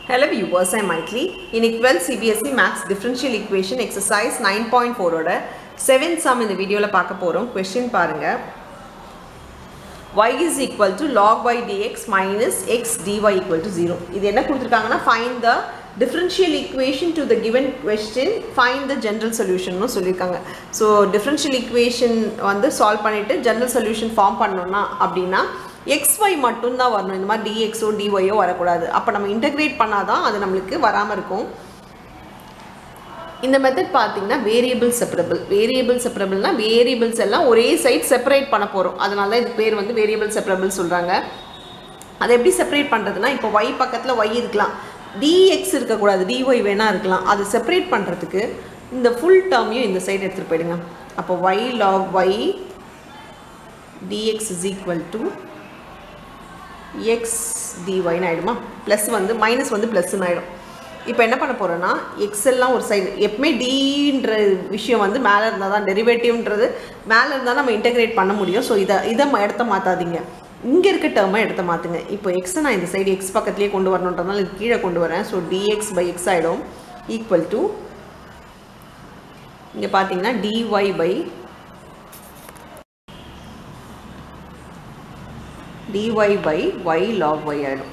Hello viewers, I'm Maitli. In 12 CBSE Maths Differential Equation Exercise 9.4 ஓட 7th sum இந்த வீடியோவில் பார்க்க போகிறோம் கொஸ்டின் பாருங்க y is equal to log y dx minus x dy equal to 0 இது என்ன கொடுத்துருக்காங்கன்னா find the differential equation to the given question find the general solution னு சொல்லியிருக்காங்க ஸோ differential equation வந்து சால்வ் பண்ணிட்டு general solution ஃபார்ம் பண்ணோம்னா அப்படின்னா xy மட்டும்தான் வரணும் இந்த மாதிரி dxஓ dyஓ வரக்கூடாது அப்போ நம்ம இன்டகிரேட் பண்ணாதான் அது நம்மளுக்கு வராமல் இருக்கும் இந்த மெத்தட் பார்த்தீங்கன்னா வேரியபிள் செப்பரபிள் வேரியபிள் செப்பரபிள்னா வேரியபிள்ஸ் எல்லாம் ஒரே சைட் செப்பரேட் பண்ண போகிறோம் அதனால தான் இது பேர் வந்து வேரியபிள் செப்பரபிள் சொல்கிறாங்க அதை எப்படி செப்பரேட் பண்ணுறதுனா இப்போ y பக்கத்தில் y இருக்கலாம் dx இருக்கக்கூடாது dy வேணால் இருக்கலாம் அது செப்பரேட் பண்ணுறதுக்கு இந்த ஃபுல் டேர்மையும் இந்த சைடு எடுத்துகிட்டு போயிடுங்க அப்போ y log y dx is equal to x dyன்னு ஆகிடுமா ப்ளஸ் வந்து மைனஸ் வந்து ப்ளஸ்ன்னு ஆகிடும் இப்போ என்ன பண்ண போகிறோன்னா எக்ஸ் எல்லாம் ஒரு சைடு எப்பவுமே டீன்ற விஷயம் வந்து மேலே இருந்தால் தான் டெரிவேட்டிவ்ன்றது மேலே இருந்தால் நம்ம இன்டகிரேட் பண்ண முடியும் ஸோ இதை இதை ம- இடத்த மாற்றாதீங்க இங்கே இருக்க டேர்மை இடத்த மாற்றுங்க இப்போ எக்ஸை நான் இந்த சைடு எக்ஸ் பக்கத்துலேயே கொண்டு வரணுன்றதுனால இது கீழே கொண்டு வரேன் ஸோ டிஎக்ஸ் பை எக்ஸ் ஆகிடும் ஈக்குவல் டு இங்கே பார்த்தீங்கன்னா dy by dy by y log y ஆகிடும்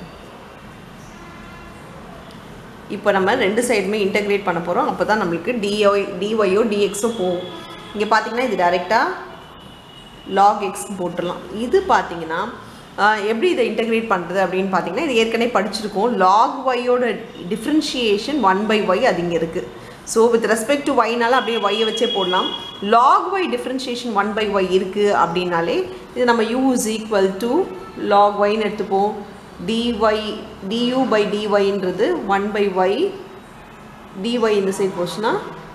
இப்போ நம்ம ரெண்டு சைடுமே இன்டகிரேட் பண்ண போகிறோம் அப்போ தான் நம்மளுக்கு டிஒய் டிஒய்யோ டிஎக்ஸோ போகும் இங்கே பார்த்தீங்கன்னா இது டைரெக்டாக லாக் எக்ஸ் போட்டுடலாம் இது பார்த்தீங்கன்னா ஆஹ், எப்படி இதை இன்டகிரேட் பண்ணுறது அப்படின்னு பார்த்தீங்கன்னா இது ஏற்கனவே படிச்சிருக்கோம் லாக் ஒய்யோட டிஃப்ரென்ஷியேஷன் ஒன் பை ஒய் அது இங்கே இருக்குது ஸோ வித் ரெஸ்பெக்ட் டு ஒய்னால அப்படியே ஒய்யை வச்சே போடலாம் log y differentiation one by y இருக்குது அப்படின்னாலே இது நம்ம u is equal to log ஒய்னு எடுத்துப்போம் டிஒய் டியூ பை டிஒய்ன்றது ஒன் பை ஒய் டிஒய் இந்த சைடு போச்சுன்னா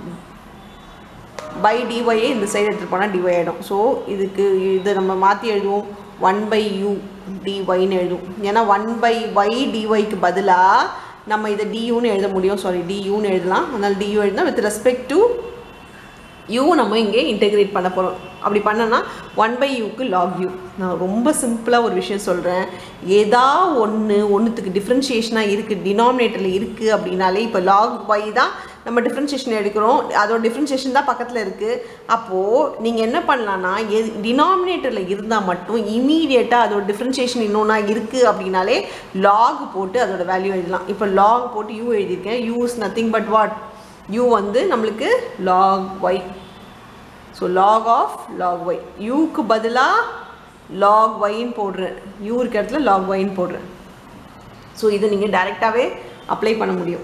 பை டிஒய்யே இந்த சைடு எடுத்துகிட்டு போனால் டிஒய் ஆகிடும் ஸோ இதுக்கு இதை நம்ம மாற்றி எழுதுவோம் ஒன் பை யூ டிஒய்னு எழுதுவோம் ஏன்னா ஒன் பை ஒய் டிஒய்க்கு பதிலாக நம்ம இதை டியூன்னு எழுத முடியும் சாரி டியூன்னு எழுதலாம் அதனால் டியூ எழுதினா வித் ரெஸ்பெக்ட் டு யூ நம்ம இங்கே இன்டெகிரேட் பண்ண போகிறோம் அப்படி பண்ணோன்னா ஒன் பை யூக்கு லாக் யூ நான் ரொம்ப சிம்பிளாக ஒரு விஷயம் சொல்கிறேன் ஏதா ஒன்று ஒன்றுத்துக்கு டிஃப்ரென்ஷியேஷனாக இருக்குது டினாமினேட்டரில் இருக்குது அப்படின்னாலே இப்போ லாக் ஒய் தான் நம்ம டிஃப்ரென்ஷியேஷன் எடுக்கிறோம் அதோட டிஃப்ரென்ஷியேஷன் தான் பக்கத்தில் இருக்குது அப்போது நீங்கள் என்ன பண்ணலான்னா எது டினாமினேட்டரில் இருந்தால் மட்டும் இமீடியட்டாக அதோட டிஃப்ரென்ஷியேஷன் இன்னொன்னா இருக்குது அப்படின்னாலே லாக் போட்டு அதோட வேல்யூ எழுதலாம் இப்போ லாக் போட்டு யூ எழுதியிருக்கேன் u is nothing but what u வந்து நம்மளுக்கு log y ஸோ log ஆஃப் log y யூக்கு பதிலாக log yன்னு போடுறேன் யூ இருக்க இடத்துல log yன்னு போடுறேன் ஸோ இது நீங்கள் டைரெக்டாகவே அப்ளை பண்ண முடியும்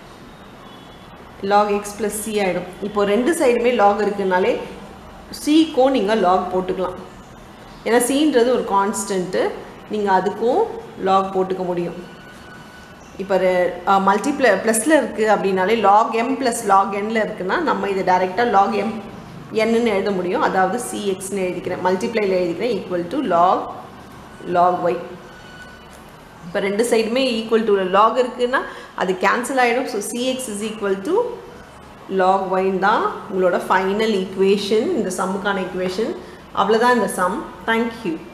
log x ப்ளஸ் சி ஆகிடும் இப்போ ரெண்டு சைடுமே log இருக்குனாலே சிக்கும் நீங்கள் log போட்டுக்கலாம் ஏன்னா சீன்றது ஒரு கான்ஸ்டன்ட்டு நீங்கள் அதுக்கும் log போட்டுக்க முடியும் இப்போ மல்டிப்ள ப்ளஸில் இருக்குது அப்படின்னாலே லாக் எம் ப்ளஸ் லாக் எண்ணில் இருக்குன்னா நம்ம இதை டைரெக்டாக லாக் எம் என்னன்னு எழுத முடியும் அதாவது சிஎக்ஸ்னு எழுதிக்கிறேன் மல்டிப்ளைல எழுதிக்கிறேன் equal to log log y இப்போ ரெண்டு சைடுமே ஈக்குவல் டு லாக் இருக்குன்னா அது கேன்சல் ஆகிடும் so cx is equal to log ஒயின் தான் உங்களோட ஃபைனல் ஈக்குவேஷன் இந்த சம்முக்கான ஈக்குவேஷன் அவ்வளோதான் இந்த சம் தேங்க்யூ